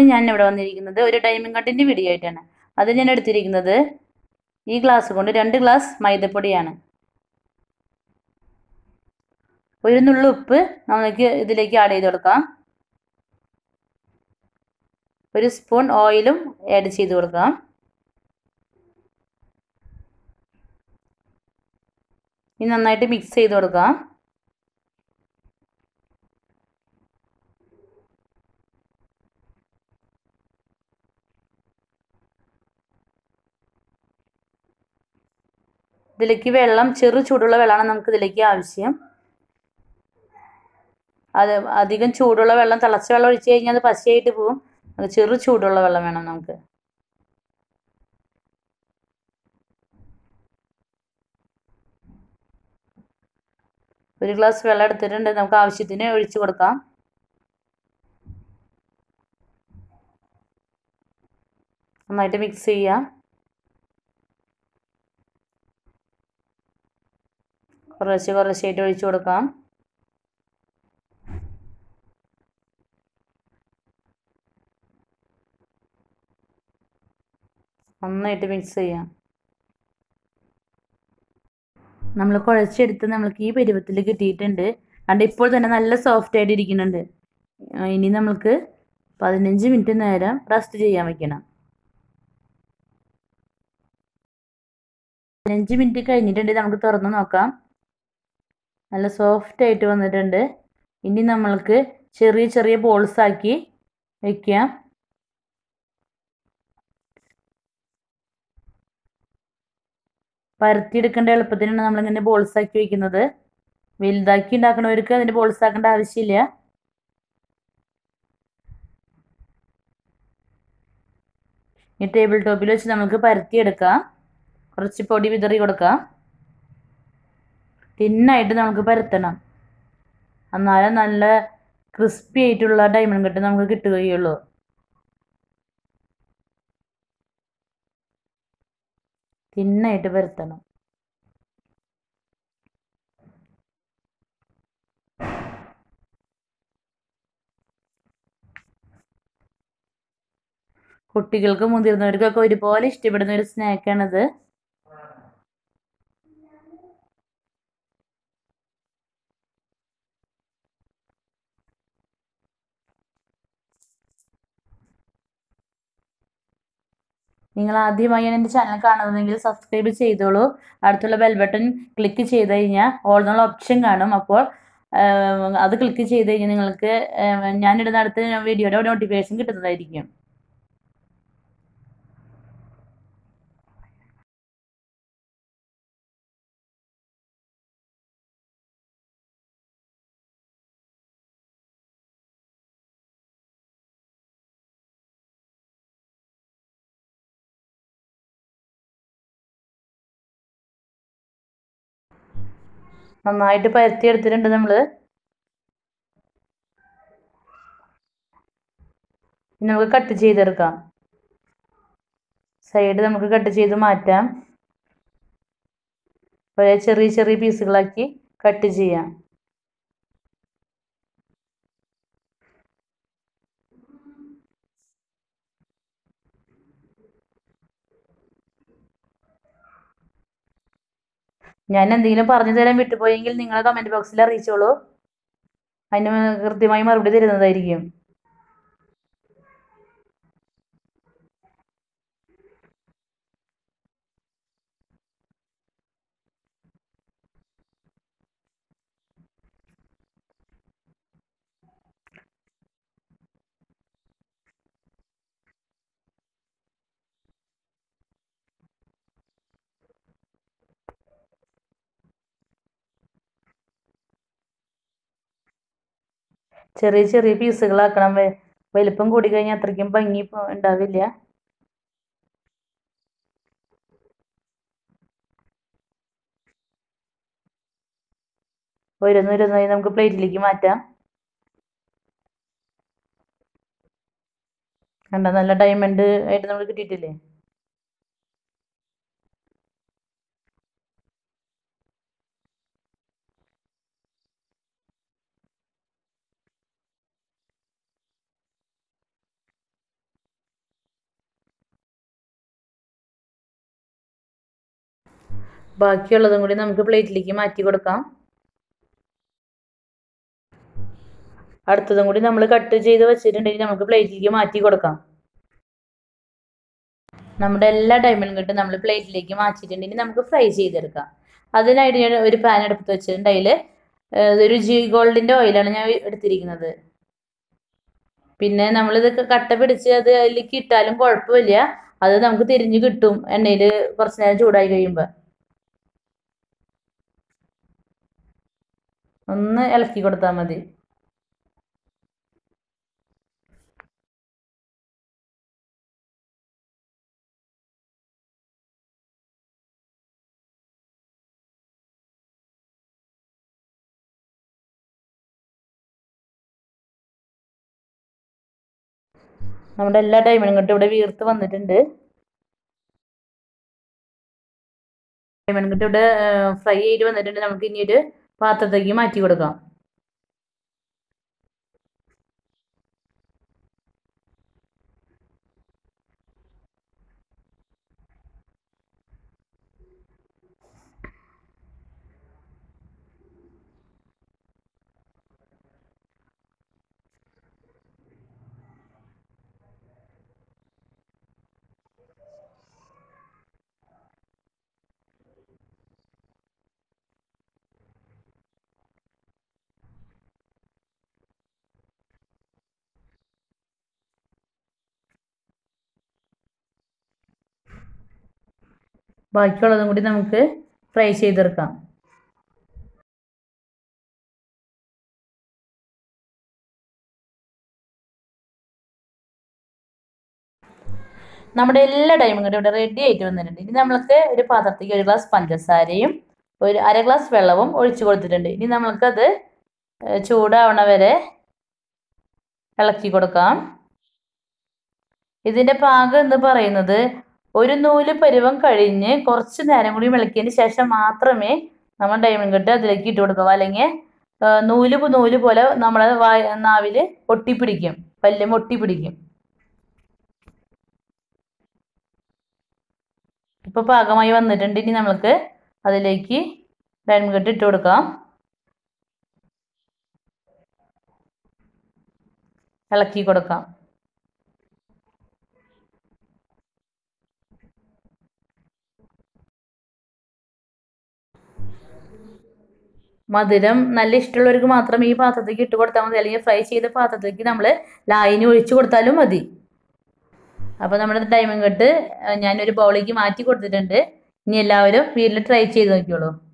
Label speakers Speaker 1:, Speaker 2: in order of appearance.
Speaker 1: ഞാൻ ഇവിടെ വന്നിരിക്കുന്നത് ഒരു ഡയമണ്ട് കട്ടിൻ്റെ വീഡിയോ ആയിട്ടാണ് അത് ഞാൻ എടുത്തിരിക്കുന്നത് ഈ ഗ്ലാസ് കൊണ്ട് രണ്ട് ഗ്ലാസ് മൈദപ്പൊടിയാണ് ഒരു നുള്ളു ഉപ്പ് നമുക്ക് ഇതിലേക്ക് ആഡ് ചെയ്ത് കൊടുക്കാം ഒരു സ്പൂൺ ഓയിലും ആഡ് ചെയ്ത് കൊടുക്കാം ഇനി നന്നായിട്ട് മിക്സ് ചെയ്ത് കൊടുക്കാം ഇതിലേക്ക് വെള്ളം ചെറു ചൂടുള്ള വെള്ളമാണ് നമുക്ക് ഇതിലേക്ക് ആവശ്യം അത് അധികം ചൂടുള്ള വെള്ളം തിളച്ച വെള്ളം ഒഴിച്ച് കഴിഞ്ഞാൽ അത് പശയായിട്ട് പോവും അത് ചെറു ചൂടുള്ള വെള്ളം വേണം നമുക്ക് ഒരു ഗ്ലാസ് വെള്ളം എടുത്തിട്ടുണ്ട് നമുക്ക് ആവശ്യത്തിന് ഒഴിച്ചു കൊടുക്കാം നന്നായിട്ട് മിക്സ് ചെയ്യാം കുറേശ്ശെ കുറേശ്ശായിട്ട് ഒഴിച്ചു കൊടുക്കാം നന്നായിട്ട് മിക്സ് ചെയ്യാം നമ്മൾ കുഴച്ചെടുത്ത് നമ്മൾക്ക് ഈ പരുവത്തിൽ കിട്ടിയിട്ടുണ്ട് അതുകൊണ്ട് ഇപ്പോൾ തന്നെ നല്ല സോഫ്റ്റ് ആയിട്ട് ഇരിക്കുന്നുണ്ട് ഇനി നമ്മൾക്ക് പതിനഞ്ച് മിനിറ്റ് നേരം റെസ്റ്റ് ചെയ്യാൻ വെക്കണം പതിനഞ്ച് മിനിറ്റ് കഴിഞ്ഞിട്ടുണ്ട് നമുക്ക് തുറന്ന് നോക്കാം നല്ല സോഫ്റ്റ് ആയിട്ട് വന്നിട്ടുണ്ട് ഇനി നമ്മൾക്ക് ചെറിയ ചെറിയ ബോൾസ് ആക്കി വെക്കാം പരത്തിയെടുക്കേണ്ട എളുപ്പത്തിനാണ് നമ്മളിങ്ങനെ ബോൾസ് ആക്കി വെക്കുന്നത് വലുതാക്കി ഉണ്ടാക്കുന്നവർക്ക് അതിൻ്റെ ബോൾസ് ആക്കേണ്ട ആവശ്യമില്ല ഈ ടേബിൾ ടോപ്പിൽ വെച്ച് നമുക്ക് പരത്തിയെടുക്കാം കുറച്ച് പൊടി വിതറി കൊടുക്കാം തിന്നായിട്ട് നമുക്ക് പരത്തണം എന്നാലേ നല്ല ക്രിസ്പി ആയിട്ടുള്ള ഡയമണ്ട് കട്ട് നമുക്ക് കിട്ടുകയുള്ളൂ തിന്നായിട്ട് പരത്തണം കുട്ടികൾക്കും മുതിർന്നവർക്കൊക്കെ ഒരുപോലെ ഇഷ്ടപ്പെടുന്ന ഒരു സ്നാക്കാണിത് നിങ്ങൾ ആദ്യമായാണ് എൻ്റെ ചാനൽ കാണുന്നതെങ്കിൽ സബ്സ്ക്രൈബ് ചെയ്തോളൂ അടുത്തുള്ള ബെൽ ബട്ടൺ ക്ലിക്ക് ചെയ്ത് കഴിഞ്ഞാൽ ഓൾ എന്നുള്ള ഓപ്ഷൻ കാണും അപ്പോൾ അത് ക്ലിക്ക് ചെയ്ത് കഴിഞ്ഞാൽ നിങ്ങൾക്ക് ഞാനിടുന്ന അടുത്ത വീഡിയോയുടെ നോട്ടിഫിക്കേഷൻ കിട്ടുന്നതായിരിക്കും നന്നായിട്ട് പരത്തി എടുത്തിട്ടുണ്ട് നമ്മൾ നമുക്ക് കട്ട് ചെയ്തെടുക്കാം സൈഡ് നമുക്ക് കട്ട് ചെയ്ത് മാറ്റാം ഒരേ ചെറിയ ചെറിയ പീസുകളാക്കി കട്ട് ചെയ്യാം ഞാൻ എന്തെങ്കിലും പറഞ്ഞു തരാൻ വിട്ടുപോയെങ്കിൽ നിങ്ങൾ കമൻറ്റ് ബോക്സിൽ അറിയിച്ചോളൂ അതിന് കൃത്യമായി മറുപടി തരുന്നതായിരിക്കും ചെറിയ ചെറിയ പീസുകളാക്കണം വലിപ്പം കൂടി കഴിഞ്ഞാൽ അത്രയ്ക്കും ഭംഗി ഉണ്ടാവില്ല ഓരോന്നോരോന്നായി നമുക്ക് പ്ലേറ്റിലേക്ക് മാറ്റാം കണ്ട നല്ല ഡയമണ്ട് ആയിട്ട് നമുക്ക് കിട്ടിയിട്ടില്ലേ ബാക്കിയുള്ളതും കൂടി നമുക്ക് പ്ലേറ്റിലേക്ക് മാറ്റി കൊടുക്കാം അടുത്തതും കൂടി നമ്മൾ കട്ട് ചെയ്ത് വെച്ചിട്ടുണ്ടെങ്കിൽ നമുക്ക് പ്ലേറ്റിലേക്ക് മാറ്റി കൊടുക്കാം നമ്മുടെ എല്ലാ ഡയമണ്ടും കിട്ടും നമ്മൾ പ്ലേറ്റിലേക്ക് മാറ്റിയിട്ടുണ്ടെങ്കിൽ നമുക്ക് ഫ്രൈ ചെയ്തെടുക്കാം അതിനായിട്ട് ഞാൻ ഒരു പാൻ എടുത്ത് വെച്ചിട്ടുണ്ട് അതിൽ ഒരു ജി ഗോൾഡിൻ്റെ ഓയിലാണ് ഞാൻ എടുത്തിരിക്കുന്നത് പിന്നെ നമ്മളിത് കട്ട പിടിച്ച് അത് അതിലേക്ക് ഇട്ടാലും കുഴപ്പമില്ല അത് നമുക്ക് തിരിഞ്ഞ് കിട്ടും എണ്ണയിൽ കുറച്ച് നേരം ചൂടായി കഴിയുമ്പോൾ ഒന്ന് ഇളക്കി കൊടുത്താൽ മതി നമ്മുടെ എല്ലാ ടൈമിനും കൊണ്ട് ഇവിടെ വീർത്ത് വന്നിട്ടുണ്ട് ടൈമിനും കൊണ്ട് ഇവിടെ ഫ്രൈ ചെയ്ത് വന്നിട്ടുണ്ട് നമുക്ക് ഇനി ഒരു പാത്രത്തേക്ക് മാറ്റി കൊടുക്കാം ബാക്കിയുള്ളതും കൂടി നമുക്ക് ഫ്രൈ ചെയ്തെടുക്കാം നമ്മുടെ എല്ലാ ടൈമും കൂടി ഇവിടെ റെഡി ആയിട്ട് വന്നിട്ടുണ്ട് ഇനി നമ്മൾക്ക് ഒരു പാത്രത്തേക്ക് ഒരു ഗ്ലാസ് പഞ്ചസാരയും ഒരു അര ഗ്ലാസ് വെള്ളവും ഒഴിച്ചു കൊടുത്തിട്ടുണ്ട് ഇനി നമ്മൾക്കത് ചൂടാവണ വരെ ഇളക്കി കൊടുക്കാം ഇതിൻ്റെ പാകം എന്ന് പറയുന്നത് ഒരു നൂല് പരുവം കഴിഞ്ഞ് കുറച്ച് നേരം കൂടി ഇളക്കിയതിന് ശേഷം മാത്രമേ നമ്മൾ ഡയമണ്ട് കട്ട് അതിലേക്ക് ഇട്ട് കൊടുക്കാവൂ അല്ലെങ്കിൽ നൂല് നൂല് പോലെ നമ്മളെ വായ നാവിൽ ഒട്ടിപ്പിടിക്കും പല്ലും ഒട്ടിപ്പിടിക്കും ഇപ്പോൾ പാകമായി വന്നിട്ടുണ്ട് ഇനി നമുക്ക് അതിലേക്ക് ഡയമണ്ട് കട്ട് ഇട്ട് കൊടുക്കാം ഇളക്കി കൊടുക്കാം മധുരം നല്ല ഇഷ്ടമുള്ളവർക്ക് മാത്രം ഈ പാത്രത്തേക്ക് ഇട്ട് കൊടുത്താൽ മതി അല്ലെങ്കിൽ ഫ്രൈ ചെയ്ത പാത്രത്തേക്ക് നമ്മൾ ലായനി ഒഴിച്ചു കൊടുത്താലും മതി അപ്പോൾ നമ്മുടെ ഡയമണ്ട് കട്ട് ഞാനൊരു ബൗളിലേക്ക് മാറ്റി കൊടുത്തിട്ടുണ്ട് ഇനി എല്ലാവരും വീട്ടിൽ ട്രൈ ചെയ്ത് നോക്കിയോളൂ